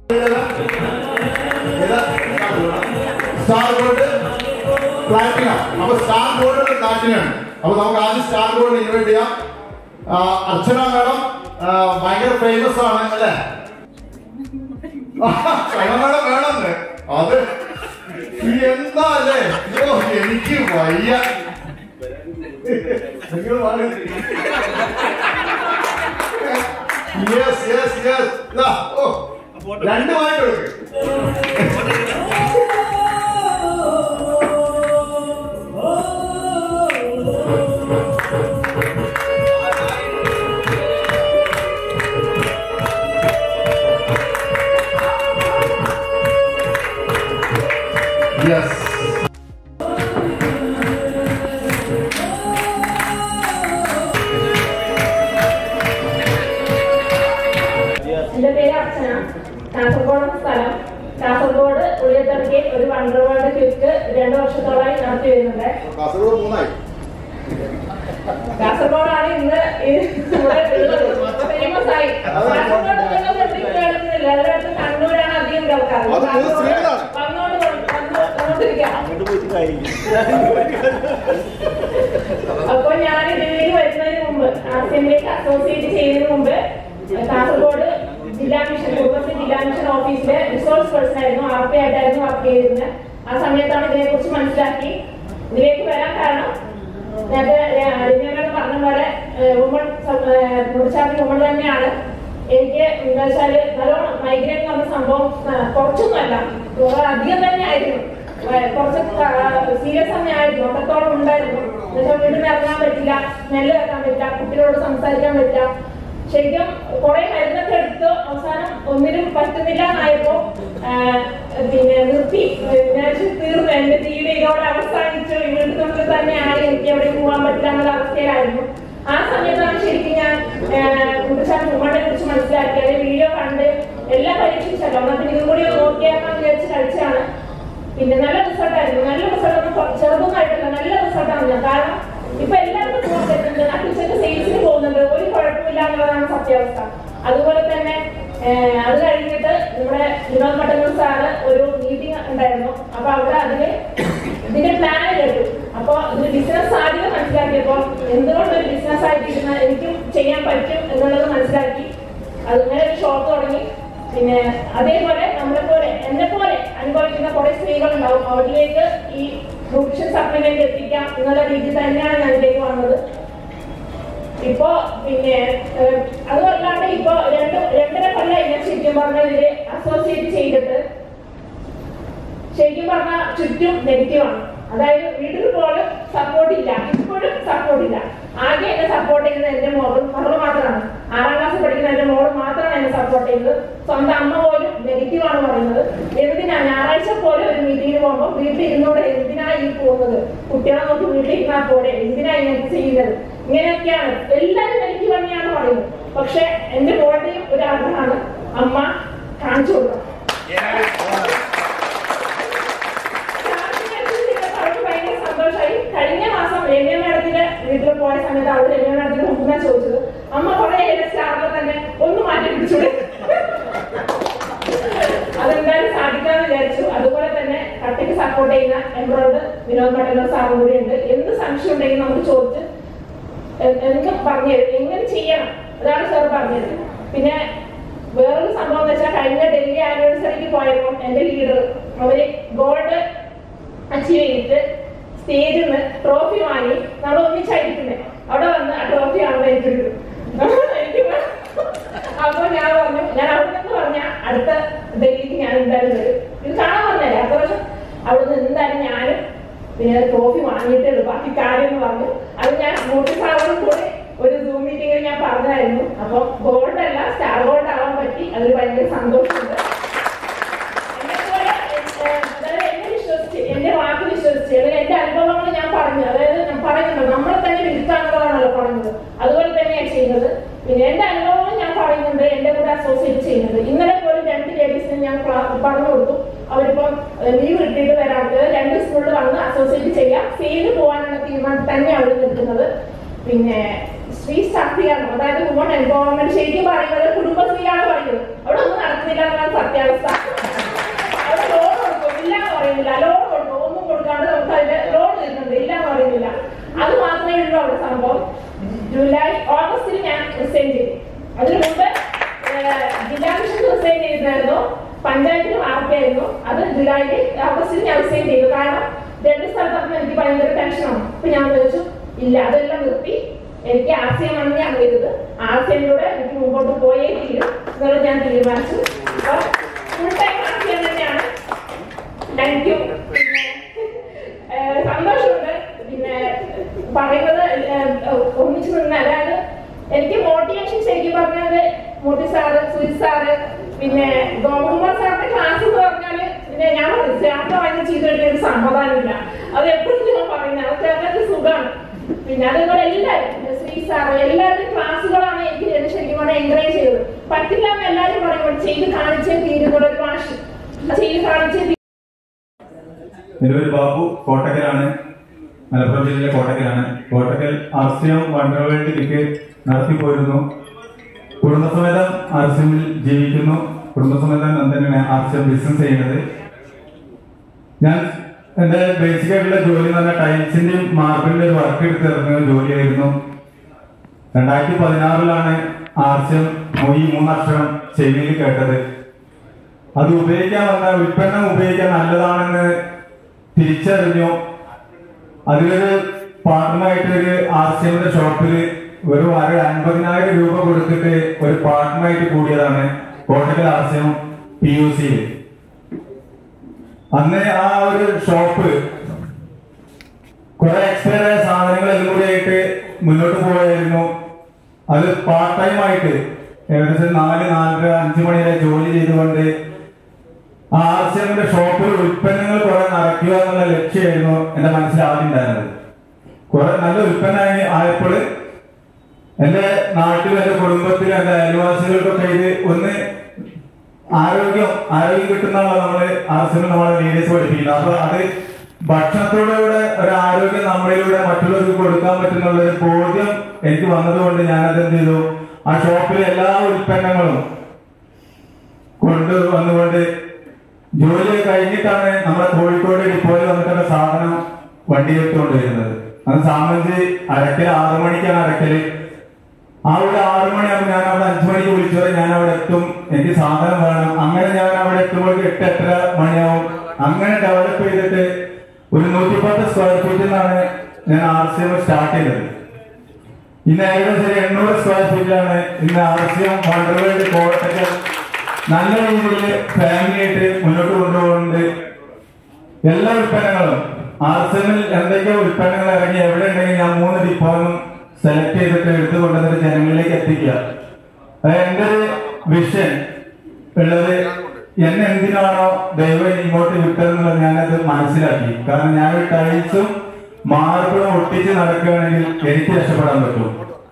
Star gold platinum അപ്പൊ star gold പ്ലാറ്റിനാണ് അപ്പൊ നമുക്ക് ആദ്യം സ്റ്റാർ ഗോൾഡ് ഇൻവൈറ്റ് ചെയ്യാം ആ, അർച്ചന മാഡം ആ, ഭയങ്കര ഫേമസ് ആണ് അല്ലേ ക്ഷമ മാഡം വേണമെന്ന് അത് എന്താ അല്ലേ അയ്യോ എനിക്ക് വയ്യ യെസ് യെസ് യെസ് ഓ രണ്ടുമായിട്ട് എടുക്ക് യെസ് എന്റെ പേര് അർച്ചന കാസർഗോഡ് സ്ഥലം കാസർഗോഡ് ഉള്ളിയത്തറയ്ക്ക് ഒരു വണ്ടർ വേൾഡ് ക്വിക്ക് രണ്ടു വർഷത്തോളമായി നടത്തി വരുന്നുണ്ട് കാസർഗോഡ് മൂന്നായി കാസർഗോഡാണ് ഇന്ന് ഈ ഇവിടെ ഉള്ളത് ഫേമസ് ആയി കാസർഗോഡ് നിങ്ങൾക്ക് എവിടെയും കേൾക്കുന്നില്ല അതിനകത്ത് കണ്ണൂരാണ് അധികം കേൾക്കാറ് അത് മൂന്ന് സ്ത്രീകളാണ്. വന്നോണ്ട് വന്ന് വന്നോണ്ടിരിക്കാം അപ്പൊ ഞാൻ ഇതിലേക്ക് വരുന്നതിന് മുമ്പ് ആർസിഎമ്മിലേക്ക് അസോസിയേറ്റ് ചെയ്യുന്നതിന് മുമ്പ് കാസർഗോഡ് ജില്ലാ മിഷൻ കുടുംബശ്രീ ജില്ലാ മിഷൻ ഓഫീസിലെ റിസോഴ്സ് പേഴ്സൺ ആയിരുന്നു ആർ പി ആയിട്ടായിരുന്നു വർക്ക് ചെയ്തിരുന്നത് ആ സമയത്താണ് ഇതിനെ കുറിച്ച് മനസ്സിലാക്കി ഇതിലേക്ക് വരാൻ കാരണം നേരത്തെ രമ്യമ്മ പറഞ്ഞ പോലെ വുമൺ മുടിച്ചാപ്പി വുമൺ തന്നെയാണ് എനിക്ക് എന്താ വെച്ചാല് നല്ലോണം മൈഗ്രേൻ എന്ന് പറഞ്ഞ സംഭവം ആ, കുറച്ചൊന്നുമല്ല കുറെ അധികം തന്നെ ആയിരുന്നു ഏ, കുറച്ച് സീരിയസ് തന്നെ ആയിരുന്നു അത്രത്തോളം ഉണ്ടായിരുന്നു എന്നുവെച്ചാൽ വീട്ടിൽ നിന്ന് ഇറങ്ങാൻ പറ്റില്ല സ്മെല്ല് വെക്കാൻ പറ്റില്ല കുട്ടികളോട് സംസാരിക്കാൻ പറ്റില്ല ശരിക്കും കുറെ മരുന്നൊക്കെ എടുത്തു അവസാനം ഒന്നിനും പറ്റുന്നില്ല എന്നായപ്പോ ആ, പിന്നെ നിർത്തി ഞാൻ തീർന്നു എന്റെ ജീവിതം ഇതോടെ അവസാനിച്ചു വീട്ടിൽ തന്നെയാണ് എനിക്ക് എവിടെ പോകാൻ പറ്റില്ല എന്നുള്ള അവസ്ഥയിലായിരുന്നു ആ സമയത്താണ് ശരിക്കും ഞാൻ കുട്ടിച്ചാൻ ഉമ്മനെ കുറിച്ച് മനസ്സിലാക്കിയത് വീഡിയോ കണ്ട് എല്ലാം പരീക്ഷിച്ചല്ലോ എന്നാൽ പിന്നെ ഇതും കൂടി ഒന്ന് നോക്കിയാക്കാന്ന് വിചാരിച്ച് കഴിച്ചാണ് പിന്നെ നല്ല റിസൾട്ട് ആയിരുന്നു നല്ല റിസൾട്ട് ഒന്നും ചെറുതൊന്നും ആയിട്ടില്ല നല്ല റിസൾട്ടാണ് ഞാൻ കാരണം ഇപ്പൊ എല്ലാവർക്കും പോകാൻ പറ്റുന്നുണ്ട് അക്കിച്ചൊക്കെ സെയിൽസിന് പോകുന്നുണ്ട് ഒരു കുഴപ്പമില്ല എന്നുള്ളതാണ് സത്യാവസ്ഥ അതുപോലെ തന്നെ ഏഹ്, അത് കഴിഞ്ഞിട്ട് നമ്മുടെ വിനോദ് മട്ടന്നൂർ സാറ് ഒരു മീറ്റിംഗ് ഉണ്ടായിരുന്നു അപ്പൊ അവിടെ അതില് ഇതിന്റെ പ്ലാൻ കേട്ടു അപ്പൊ ഇത് ബിസിനസ് സാധ്യത മനസ്സിലാക്കിയപ്പോ എന്തുകൊണ്ട് ഒരു ബിസിനസ് ആയിട്ടിരുന്ന എനിക്കും ചെയ്യാൻ പറ്റും എന്നുള്ളത് മനസ്സിലാക്കി അങ്ങനെ ഒരു ഷോപ്പ് തുടങ്ങി പിന്നെ അതേപോലെ നമ്മളെ പോലെ എന്നെ പോലെ അനുഭവിക്കുന്ന കുറെ സ്ത്രീകൾ ഉണ്ടാവും അവരിലേക്ക് ഈ ന്യൂട്രീഷൻ സപ്ലിമെന്റ് എത്തിക്കാം എന്നുള്ള രീതി തന്നെയാണ് ഞാൻ ഇതിലേക്ക് വന്നത് ഇപ്പോ പിന്നെ ഏഹ്, അതുമല്ലാണ്ട് ഇപ്പോ രണ്ട് രണ്ടര കൊല്ലം ഞാൻ ശരിക്കും പറഞ്ഞാൽ ഇതില് അസോസിയേറ്റ് ചെയ്തിട്ട് ശരിക്കും പറഞ്ഞാൽ ചുറ്റും നെഗറ്റീവാണ് അതായത് വീട്ടിൽ പോലും സപ്പോർട്ട് ഇല്ല ഇപ്പോഴും സപ്പോർട്ട് ഇല്ല ആകെ എന്നെ സപ്പോർട്ട് ചെയ്യുന്നത് എന്റെ മോളും മകള് മാത്രമാണ് ആറാം ക്ലാസ് പഠിക്കുന്ന എന്റെ മോള് മാത്രമാണ് എന്നെ സപ്പോർട്ട് ചെയ്യുന്നത് സ്വന്തം അമ്മ പോലും നെഗറ്റീവാണ് പറയുന്നത് എന്തിനാ ഞായറാഴ്ച പോലെ ഒരു മീറ്റിംഗിന് പോകുമ്പോൾ വീട്ടിൽ ഇരുന്നൂടെ എന്തിനാ ഈ പോകുന്നത് കുട്ടികളെ നോക്കി വീട്ടിൽ ഇരുന്നാൽ പോലെ എന്തിനാ ഇങ്ങനെ ചെയ്യുന്നത് ഇങ്ങനെയൊക്കെയാണ് എല്ലാവരും നെഗറ്റീവ് തന്നെയാണ് പറയുന്നത് പക്ഷെ എന്റെ മോളുടെയും ഒരു ആഗ്രഹമാണ് അമ്മ കാണിച്ചു കൊടുക്കണം അവർക്ക് ഭയങ്കര സന്തോഷമായി കഴിഞ്ഞ മാസം രമ്യ മാഡത്തിന്റെ വീട്ടിൽ പോയ സമയത്ത് അവര് രമ്യ മാഡത്തിന്റെ മുമ്പ് ഞാൻ ചോദിച്ചത് അമ്മ കുറെ സ്റ്റാറിൽ തന്നെ ഒന്ന് മാറ്റി പിടിച്ചൂടെ അതെന്തായാലും സാധിക്കാന്ന് വിചാരിച്ചു അതുപോലെ തന്നെ കട്ടയ്ക്ക് സപ്പോർട്ട് ചെയ്യുന്ന എംബ്രോയിഡ് വിനോദ് മട്ടന്നൂർ സാറും കൂടി ഉണ്ട് എന്ത് സംശയം ഉണ്ടെങ്കിൽ നമുക്ക് ചോദിച്ച് എ- എനിക്ക് പറഞ്ഞു തരും എങ്ങനെ ചെയ്യണം അതാണ് സാർ പറഞ്ഞത് പിന്നെ വേറൊരു സംഭവം എന്ന് വെച്ചാൽ കഴിഞ്ഞ ഡൽഹി ആനിവേഴ്സറിക്ക് പോയപ്പോൾ എന്റെ ലീഡർ അവര് ഗോൾഡ് അച്ചീവ് ചെയ്തിട്ട് സ്റ്റേജിൽ നിന്ന് ട്രോഫി വാങ്ങി നമ്മൾ ഒന്നിച്ചായിരിക്കുന്നത് അവിടെ വന്ന് ആ ട്രോഫി ആണല്ലോ എനിക്ക് എനിക്ക് വേണം. അപ്പൊ ഞാൻ പറഞ്ഞു ഞാൻ അവിടെ നിന്ന് പറഞ്ഞ അടുത്ത ഡൽഹിക്ക് ഞാൻ എന്തായാലും വരും ഇത് കാണാൻ വന്നല്ലേ അടുത്ത വർഷം അവിടെ നിന്ന് എന്തായാലും ഞാനും പിന്നെ ട്രോഫി വാങ്ങിയിട്ടേ ഉള്ളൂ ബാക്കി കാര്യം എന്ന് പറഞ്ഞു അത് ഞാൻ മൂർത്തി സാറിനും കൂടെ ഒരു സൂം മീറ്റിംഗിൽ ഞാൻ പറഞ്ഞായിരുന്നു അപ്പൊ ഗോൾഡ് അല്ല സ്റ്റാർ ഗോൾഡ് ആവാൻ പറ്റി അതിൽ ഭയങ്കര സന്തോഷമുണ്ട് എന്നെപ്പോലെ, ഏഹ്, അതായത് എന്നെ വിശ്വസിച്ച് എന്റെ വാക്ക് വിശ്വസിച്ച് അല്ലെങ്കിൽ എന്റെ അനുഭവങ്ങൾ ഞാൻ പറഞ്ഞു അതായത് ഞാൻ പറയുന്നുണ്ട് നമ്മളെ തന്നെ വിൽക്കാനുള്ളതാണല്ലോ പറഞ്ഞത് അതുപോലെ തന്നെയാണ് ചെയ്യുന്നത് പിന്നെ എന്റെ അനുഭവങ്ങൾ ഞാൻ പറയുന്നുണ്ട് എന്റെ കൂടെ അസോസിയേറ്റ് ചെയ്യുന്നത് ഇന്നലെ പോലും രണ്ട് ലേഡീസിന് ഞാൻ ക്ലാ- പറഞ്ഞു കൊടുത്തു അവരിപ്പം ലീവ് കിട്ടിയിട്ട് വരാണ്ട് രണ്ട് സ്കൂളിൽ വന്ന് അസോസിയേറ്റ് ചെയ്യാം സെയില് പോകാനുള്ള തീരുമാനം തന്നെയാണ് അവർ നിൽക്കുന്നത് പിന്നെ സ്ത്രീ ശാക്തീകരണം അതായത് വുമൺ എംപവർമെന്റ് ശരിക്കും പറയുന്നത് കുടുംബശ്രീയാണ് പറയുന്നത് അവിടെ ഒന്നും നടക്കുന്നില്ല എന്നാണ് സത്യാവസ്ഥ ചെയ്തിട്ടുണ്ടായിരുന്നു പഞ്ചായത്തിലും ആർ പി ആയിരുന്നു അത് ജൂലൈയിൽ ഓഗസ്റ്റിൽ ഞാൻ റിസൈൻ ചെയ്തു കാരണം രണ്ട് സ്ഥലത്തൊക്കെ എനിക്ക് ഭയങ്കര ടെൻഷനാണ് അപ്പൊ ഞാൻ ചോദിച്ചു ഇല്ല അതെല്ലാം നിർത്തി എനിക്ക് ആർ സി എം ആണ് ഞാൻ ചെയ്തത് ആർ സി എമ്മിലൂടെ എനിക്ക് മുമ്പോട്ട് പോയേ തീരും എന്നുള്ളത് ഞാൻ തീരുമാനിച്ചു full time R C M തന്നെയാണ് താങ്ക് യു പിന്നെ ഏഹ്, സന്തോഷമുണ്ട് പിന്നെ പറയുന്നത് ഏഹ്, ഒന്നിച്ചു നിന്ന് അതായത് എനിക്ക് മോട്ടിവേഷൻ ശരിക്കും പറഞ്ഞാല് മോട്ടി സാറ് സുജിത് സാറ് പിന്നെ ഗോകുമാർ സാറിന്റെ ക്ലാസ് എന്ന് പറഞ്ഞാല് പിന്നെ ഞാൻ രാത്രി ഭയങ്കര ചെയ്ത് കഴിഞ്ഞാൽ ഒരു സമാധാനമില്ല അത് എപ്പോഴും ഞാൻ പറയുന്നത് അതൊക്കെ അതൊക്കെ സുഖമാണ് പിന്നെ അതുപോലെ എല്ലാവരും ശ്രീ സാറ് എല്ലാവരുടെയും ക്ലാസ്സുകളാണ് എനിക്ക് ശരിക്കും പറഞ്ഞാൽ എൻകറേജ് ചെയ്തത് പറ്റില്ല എന്ന് എല്ലാവരും പറയുമ്പോൾ ചെയ്ത് കാണിച്ചേ തീരുന്നുള്ള ഒരു വാശി ചെയ്ത് കാണിച്ചേ തീ- നിലവിൽ ബാബു കോട്ടക്കലാണ് മലപ്പുറം ജില്ലയിലെ കോട്ടക്കലാണ് Kottakkal R C M wonder world league നടത്തിപ്പോയിരുന്നു കുടുംബസമേതം ആർ സി എമ്മിൽ ജീവിക്കുന്നു കുടുംബസമേതം ഞാൻ തന്നെയാണ് ആർ സി എം ബിസിനസ് ചെയ്യുന്നത് ഞാൻ എന്റെ ബേസിക് ആയിട്ടുള്ള ജോലി എന്ന് പറഞ്ഞാൽ ടൈൽസിന്റെയും മാർബിളിന്റെ ഒരു വർക്ക് എടുത്ത് ഇറങ്ങുന്ന ജോലിയായിരുന്നു രണ്ടായിരത്തി പതിനാറിലാണ് ആർ സി എം ഈ മൂന്നക്ഷരം ചെവിയിൽ കേട്ടത് അത് ഉപയോഗിക്കാൻ വന്ന ഉൽപ്പന്നം ഉപയോഗിക്കാൻ നല്ലതാണെന്ന് തിരിച്ചറിഞ്ഞു അതിലൊരു പാർട്ട്ണറായിട്ട് ഒരു ആർ സി എമ്മിന്റെ ഷോപ്പിൽ ഒരു ഒരു അൻപതിനായിരം രൂപ കൊടുത്തിട്ട് ഒരു പാർട്ട്ണറായിട്ട് കൂടിയതാണ് Kottakkal R C M P U സിയിൽ അന്ന് ആ ഒരു ഷോപ്പ് കുറെ എക്സ്പയർ ആയ സാധനങ്ങൾ എല്ലാം കൂടി ആയിട്ട് മുന്നോട്ട് പോയായിരുന്നു അത് പാർട്ട് ടൈം ആയിട്ട് ഏകദേശം നാല് നാലര അഞ്ചു മണി വരെ ജോലി ചെയ്തുകൊണ്ട് ആ ആർ സി എമ്മിന്റെ ഷോപ്പിൽ ഉൽപ്പന്നങ്ങൾ കുറെ നിറയ്ക്കുക എന്നുള്ള ലക്ഷ്യമായിരുന്നു എന്റെ മനസ്സിൽ ആദ്യം ഉണ്ടായിരുന്നത് കുറെ നല്ല ഉൽപ്പന്നമായി ആയപ്പോൾ എന്റെ നാട്ടിലും എന്റെ കുടുംബത്തിലും എന്റെ അയൽവാസികൾക്കൊക്കെ ഇത് ഒന്ന് ആരോഗ്യം ആരോഗ്യം കിട്ടുന്നുള്ള നമ്മള് ആർ സി എമ്മിൽ നമ്മളെ ലീഡേഴ്സ് പഠിപ്പിക്കുന്നത് അപ്പൊ അത് ഭക്ഷണത്തോടുകൂടെ ഒരു ആരോഗ്യം നമ്മളിലൂടെ മറ്റുള്ളവർക്ക് കൊടുക്കാൻ പറ്റുന്നുള്ള ഒരു ബോധ്യം എനിക്ക് വന്നതുകൊണ്ട് ഞാൻ അത് എന്ത് ചെയ്തു ആ ഷോപ്പിലെ എല്ലാ ഉൽപ്പന്നങ്ങളും കൊണ്ടുവന്നുകൊണ്ട് ജോലി കഴിഞ്ഞിട്ടാണ് നമ്മുടെ കോഴിക്കോട് ഡിപ്പോയിൽ വന്നിട്ടുള്ള സാധനം വണ്ടി എടുത്തുകൊണ്ട് വരുന്നത് അത് സാമഞ്ചി അരക്കൽ ആറു മണിക്കാണ് അരക്കല് ആ ഒരു ആറു മണിയാകുമ്പോൾ ഞാൻ അവിടെ അഞ്ചു മണിക്ക് വിളിച്ചത് ഞാൻ അവിടെ എത്തും എനിക്ക് സാധനം വേണം അങ്ങനെ ഞാൻ അവിടെ എത്തുമ്പോൾ എട്ട് എട്ടര മണിയാവും അങ്ങനെ ഡെവലപ്പ് ചെയ്തിട്ട് ഒരു നൂറ്റിപ്പത്ത് സ്ക്വയർ ഫീറ്റിൽ നിന്നാണ് ഞാൻ ആർ സി എം സ്റ്റാർട്ട് ചെയ്തത് ഇന്ന് ഏകദേശം ഒരു എണ്ണൂറ് സ്ക്വയർ ഫീറ്റിലാണ് ഇന്ന് R C M wonder world Kottakkal നല്ല രീതിയിൽ ഫാമിലി ആയിട്ട് മുന്നോട്ട് കൊണ്ടുപോകുന്നുണ്ട് എല്ലാ ഉൽപ്പന്നങ്ങളും ആർ സി എമ്മിൽ എന്തൊക്കെ ഉൽപ്പന്നങ്ങൾ ഇറങ്ങി എവിടെ ഉണ്ടെങ്കിൽ ഞാൻ മൂന്ന് ഡിപ്പോനും സെലക്ട് ചെയ്തിട്ട് എടുത്തു കൊണ്ടുവന്നിട്ട് ജനങ്ങളിലേക്ക് എത്തിക്കുക അത് എന്റെ ഒരു വിഷൻ ഉള്ളത് എന്നെ എന്തിനാണോ ദൈവം ഇങ്ങോട്ട് വിട്ടതെന്നുള്ളത് ഞാനത് മനസ്സിലാക്കി കാരണം ഞാൻ ടൈൽസും മാർബിളും ഒട്ടിച്ച് നടക്കുകയാണെങ്കിൽ എനിക്ക് രക്ഷപ്പെടാൻ പറ്റും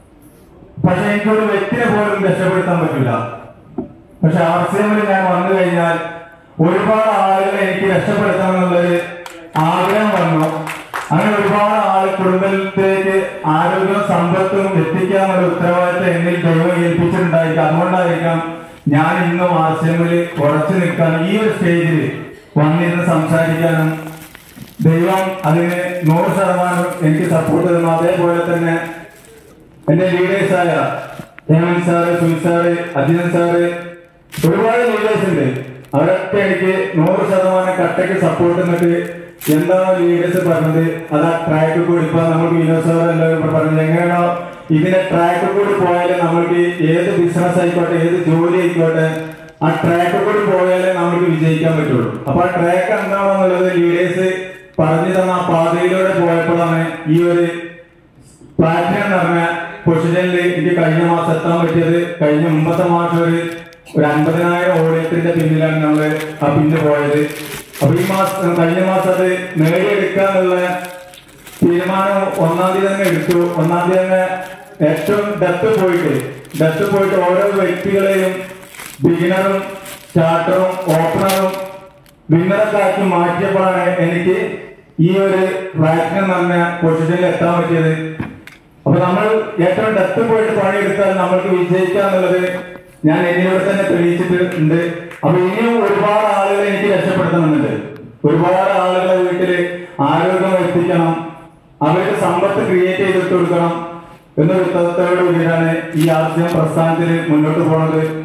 പക്ഷെ എനിക്കൊരു വ്യക്തിനെ പോലും രക്ഷപ്പെടുത്താൻ പറ്റില്ല പക്ഷെ ആർ സി എമ്മിൽ ഞാൻ വന്നു കഴിഞ്ഞാൽ ഒരുപാട് ആളുകളെ എനിക്ക് രക്ഷപ്പെടുത്തണം എന്നുള്ളൊരു ആഗ്രഹം വന്നു അങ്ങനെ ഒരുപാട് ആൾ കുടുംബത്തിലേക്ക് ആരോഗ്യവും സമ്പത്തും എത്തിക്കാനുള്ള ഉത്തരവാദിത്തം എന്നിൽ ദൈവം ഏൽപ്പിച്ചിട്ടുണ്ടായിരിക്കും അതുകൊണ്ടായിരിക്കാം ഞാൻ ഇന്നും ആർ സി എമ്മിൽ ഉറച്ചു നിൽക്കാൻ ഈ ഒരു സ്റ്റേജിൽ വന്നിരുന്ന് സംസാരിക്കാനും ദൈവം അതിന് നൂറ് ശതമാനം എനിക്ക് സപ്പോർട്ട് തന്നു അതേപോലെ തന്നെ എന്റെ ലീഡേഴ്സായ Hemanth sir Sunil sir Ajithan sir ഒരുപാട് ലീഡേഴ്സ് ഉണ്ട് അവരൊക്കെ എനിക്ക് നൂറ് ശതമാനം കട്ടയ്ക്ക് സപ്പോർട്ട് എന്നിട്ട് എന്താണോ ലീഡേഴ്സ് പറഞ്ഞത് അത് ആ ട്രാക്കിൽ കൂടി ഇപ്പൊ നമുക്ക് വിനോദ് സാർ എല്ലാവരും ഇവിടെ പറഞ്ഞത് എങ്ങനെയാണോ ഇതിന്റെ ട്രാക്കിൽ കൂടി പോയാലേ നമുക്ക് ഏത് ബിസിനസ് ആയിക്കോട്ടെ ഏത് ജോലി ആയിക്കോട്ടെ ആ ട്രാക്കിൽ കൂടി പോയാലേ നമുക്ക് വിജയിക്കാൻ പറ്റുള്ളൂ അപ്പൊ ആ ട്രാക്ക് എന്താണോ എന്നുള്ളത് ലീഡേഴ്സ് പറഞ്ഞു തന്ന ആ പാതയിലൂടെ പോയപ്പോഴാണ് ഈ ഒരു പ്ലാറ്റിനം എന്ന് പറഞ്ഞ പൊസിഷനിൽ എനിക്ക് കഴിഞ്ഞ മാസം എത്താൻ പറ്റിയത് കഴിഞ്ഞ മുമ്പത്തെ മാസം ഒരു ഒരു അൻപതിനായിരം ഓഡിയത്തിന്റെ പിന്നിലാണ് നമ്മള് ആ പിന്നിൽ പോയത് അപ്പൊ ഈ മാസം കഴിഞ്ഞ മാസം അത് നേടിയെടുക്കാന്നുള്ള തീരുമാനം ഒന്നാം തീയതി തന്നെ എടുത്തു ഒന്നാം തീയതി തന്നെ ഏറ്റവും ഡെപ്ത് പോയിട്ട് ഡെപ്ത് പോയിട്ട് ഓരോ വ്യക്തികളെയും ബിഗിനറും സ്റ്റാർട്ടറും ഓപ്പണറും വിന്നറൊക്കെ ആക്കി മാറ്റിയപ്പോഴാണ് എനിക്ക് ഈ ഒരു പ്ലാറ്റിനം പറഞ്ഞ പൊസിഷനിൽ എത്താൻ പറ്റിയത് അപ്പൊ നമ്മൾ ഏറ്റവും ഡെപ്ത് പോയിട്ട് പണിയെടുത്താൽ നമ്മൾക്ക് വിജയിക്കാന്നുള്ളത് ഞാൻ എന്നിലൂടെ തന്നെ തെളിയിച്ചിട്ടുണ്ട് അപ്പൊ ഇനിയും ഒരുപാട് ആളുകളെ എനിക്ക് രക്ഷപ്പെടുത്തണമെന്നുണ്ട് ഒരുപാട് ആളുകളെ വീട്ടില് ആരോഗ്യം എത്തിക്കണം അവർക്ക് സമ്പത്ത് ക്രിയേറ്റ് ചെയ്തിട്ട് കൊടുക്കണം എന്നൊരു തത്വത്തോടു കൂടിയാണ് ഈ ആശയം പ്രസ്ഥാനത്തിൽ മുന്നോട്ട് പോണത്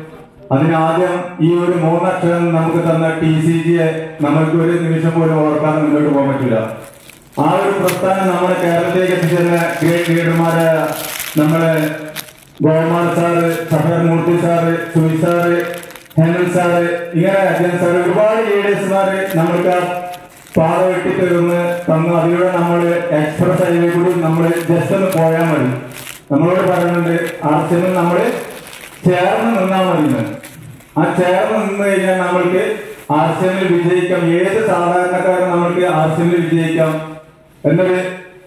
അതിനാദ്യം ഈ ഒരു മൂന്നക്ഷരം നമുക്ക് തന്ന ടി സി ജിയെ നമുക്ക് ഒരു നിമിഷം പോലും ഓർക്കാതെ മുന്നോട്ട് പോകാൻ പറ്റില്ല ആ ഒരു പ്രസ്ഥാനം നമ്മുടെ കേരളത്തിലേക്ക് എത്തിച്ചേരുന്ന ഗ്രേറ്റ് ലീഡർമാരായ നമ്മളെ ഗോമാർ സാറ് സഫർ മൂർത്തി സാറ് സുയി സാറ് ഹേമൽ സാറ് ഇങ്ങനെ അജയൻ സാറ് ഒരുപാട് ലീഡേഴ്സുമാര് നമ്മൾക്ക് ആ പാത വെട്ടി തരുന്ന് തന്നു അതിലൂടെ നമ്മൾ എക്സ്പ്രസ് ഹൈവേ കൂടി നമ്മൾ ജസ്റ്റ് ഒന്ന് പോയാൽ മതി നമ്മളോട് പറയുന്നുണ്ട് ആർ സി എമ്മിൽ നമ്മൾ ചേർന്ന് നിന്നാൽ മതി എന്ന്. ആ ചേർന്ന് നിന്ന് കഴിഞ്ഞാൽ നമ്മൾക്ക് ആർ സി എമ്മിൽ വിജയിക്കാം ഏത് സാധാരണക്കാരും നമ്മൾക്ക് ആർ സി എമ്മിൽ വിജയിക്കാം എന്നൊരു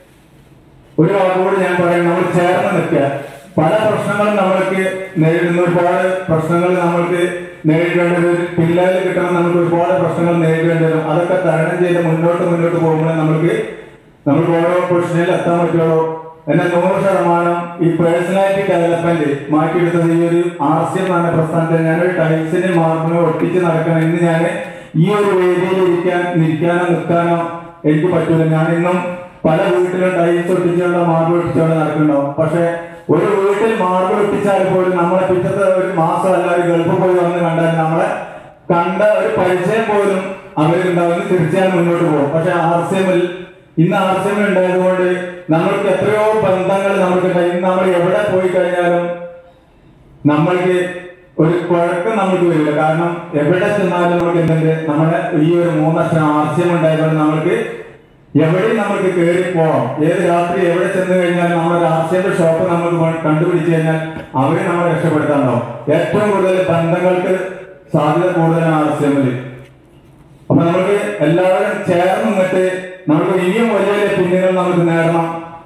ഒരു വാക്കുകൂടി ഞാൻ പറയും നമ്മൾ ചേർന്ന് നിൽക്കുക പല പ്രശ്നങ്ങളും നമ്മൾക്ക് നേരിടുന്ന ഒരുപാട് പ്രശ്നങ്ങൾ നമ്മൾക്ക് നേരിടേണ്ടി വരും പിള്ളേരിൽ കിട്ടണം നമുക്ക് ഒരുപാട് പ്രശ്നങ്ങൾ നേരിടേണ്ടി വരും അതൊക്കെ തരണം ചെയ്ത് മുന്നോട്ട് മുന്നോട്ട് പോകുമ്പോൾ നമുക്ക് നമുക്ക് ഓരോ പൊസിഷനിൽ എത്താൻ പറ്റുള്ളൂ എന്നാൽ നൂറ് ശതമാനം ഈ പേഴ്സണാലിറ്റി ഡെവലപ്മെന്റ് മാറ്റിയെടുത്തത് ഈ ഒരു ആർ സി എം എന്ന പ്രസ്ഥാനത്തിൽ ഞാനൊരു ടൈൽസിന് മാർക്കിന് ഒട്ടിച്ച് നടക്കണം എന്ന് ഞാൻ ഈ ഒരു വേദിയിൽ ഇരിക്കാൻ നിൽക്കാനോ നിൽക്കാനോ എനിക്ക് പറ്റൂല ഞാൻ ഇന്നും പല വീട്ടിലും ടൈൽസ് ഒട്ടിച്ചുകൊണ്ട് മാർബിൾ ഒട്ടിച്ചുകൊണ്ട് നടക്കുന്നുണ്ടാവും പക്ഷെ ഒരു വീട്ടിൽ മാർബിൾ ഒട്ടിച്ചാൽ പോലും നമ്മളെ പിറ്റത്തെ ഒരു മാസം അല്ല ഒരു ഗൾഫ് പോയി വന്ന് കണ്ടാൽ നമ്മളെ കണ്ട ഒരു പരിചയം പോലും അവരുണ്ടാവുന്ന തീർച്ചയായും മുന്നോട്ട് പോകും പക്ഷെ ആർ സി എമ്മിൽ ഇന്ന് ആർ സി എമ്മിൽ ഉണ്ടായതുകൊണ്ട് നമ്മൾക്ക് എത്രയോ ബന്ധങ്ങൾ നമുക്ക് ഇന്ന് നമ്മൾ എവിടെ പോയി കഴിഞ്ഞാലും നമ്മൾക്ക് ഒരു കുഴക്കം നമുക്ക് വരില്ല കാരണം എവിടെ ചെന്നാലും നമുക്ക് എന്തുണ്ട് നമ്മുടെ ഈ ഒരു മൂന്നക്ഷരം ആർസ്യം ഉണ്ടായതുകൊണ്ട് നമ്മൾക്ക് എവിടെയും നമുക്ക് കയറി പോവാം ഏത് രാത്രി എവിടെ ചെന്ന് കഴിഞ്ഞാലും നമ്മുടെ ആർസ്യന്റെ ഷോപ്പ് നമുക്ക് വ- കണ്ടുപിടിച്ചു കഴിഞ്ഞാൽ അവരെ നമ്മളെ രക്ഷപ്പെടുത്താണ്ടാവും ഏറ്റവും കൂടുതൽ ബന്ധങ്ങൾക്ക് സാധ്യത കൂടുതലാണ് ആർസ്യമില് അപ്പൊ നമുക്ക് എല്ലാവരും ചേർന്ന് നിന്നിട്ട് നമുക്ക് ഇനിയും വലിയ വലിയ പിന്നുകൾ നമുക്ക് നേടണം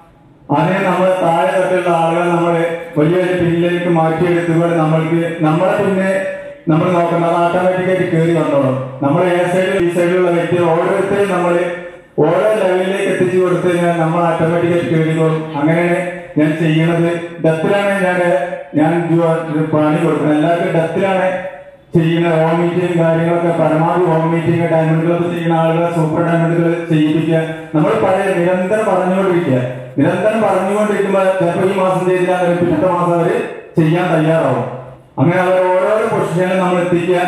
അതിനെ നമ്മൾ താഴെ തട്ടിലുള്ള ആളുകളെ നമ്മൾ വലിയ വലിയ പിന്നിലേക്ക് മാറ്റിയെടുത്തുകൊണ്ട് നമ്മൾക്ക് നമ്മളെ പിന്നെ നമ്മൾ നോക്കണം അത് ഓട്ടോമാറ്റിക്കായിട്ട് കയറി വന്നോളും നമ്മൾ എ സൈഡിൽ ഈ സൈഡിലുള്ള വ്യക്തി ഓരോരുത്തരെയും നമ്മൾ ഓരോ ലെവലിലേക്ക് എത്തിച്ചു കൊടുത്തു കഴിഞ്ഞാൽ നമ്മൾ ഓട്ടോമാറ്റിക്കായിട്ട് കയറിക്കോളും അങ്ങനെയാണ് ഞാൻ ചെയ്യണത് ഡെത്തിലാണ് ഞാൻ ഞാൻ ജോ- പണി കൊടുക്കുന്നത് എല്ലാവർക്കും ഡെത്തിലാണ് ചെയ്യുന്ന ഹോം മീറ്റിംഗ് കാര്യങ്ങളൊക്കെ പരമാവധി ഹോം മീറ്റിംഗ് ഡയമണ്ട് ക്ലബ് ചെയ്യുന്ന ആളുകളെ സൂപ്പർ ഡയമണ്ടുകൾ ചെയ്യിപ്പിക്കുക നമ്മൾ പഴയ നിരന്തരം പറഞ്ഞുകൊണ്ടിരിക്കുക നിരന്തരം പറഞ്ഞുകൊണ്ടിരിക്കുമ്പോൾ ചിലപ്പോൾ ഈ മാസം ചെയ്തില്ല പിറ്റത്തെ മാസം അവര് ചെയ്യാൻ തയ്യാറാവും അങ്ങനെ അവർ ഓരോരോ പൊസിഷനിൽ നമ്മൾ എത്തിക്കുക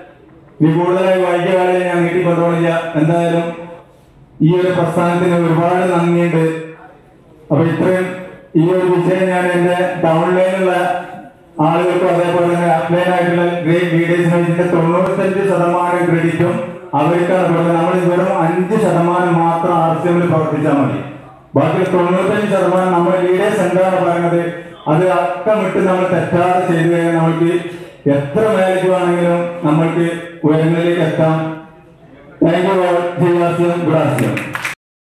ഇനി കൂടുതലായി വൈകിയ വേളയിൽ ഞാൻ വീട്ടിൽ കൊണ്ടുപോകണില്ല എന്തായാലും ഈ ഒരു പ്രസ്ഥാനത്തിന് ഒരുപാട് നന്ദിയുണ്ട് അപ്പൊ ഇത്രയും ഈ ഒരു വിജയം ഞാൻ എന്റെ ഡൗൺലൈനിലുള്ള ആളുകൾക്കും അതേപോലെ തന്നെ അപ്ലൈൻ ആയിട്ടുള്ള ഗ്രേറ്റ് ലീഡേഴ്സിന് ഇതിന്റെ തൊണ്ണൂറ്റഞ്ച് ശതമാനം ക്രെഡിറ്റും അവർക്കാണ് കൊടുക്കുന്നത് നമ്മൾ വെറും അഞ്ച് ശതമാനം മാത്രം ആർ സി എമ്മിൽ പ്രവർത്തിച്ചാൽ മതി ബാക്കി തൊണ്ണൂറ്റഞ്ച് ശതമാനം നമ്മുടെ ലീഡേഴ്സ് എന്താണ് പറയുന്നത് അത് അക്കമിട്ട് നമ്മൾ തെറ്റാതെ ചെയ്തു കഴിഞ്ഞാൽ നമ്മൾക്ക് എത്ര മേലേക്ക് വേണമെങ്കിലും നമ്മൾക്ക് ഉയരങ്ങളിലേക്ക് എത്താം താങ്ക് യു ഗുഡ് ആഫ്റ്റർനൂൺ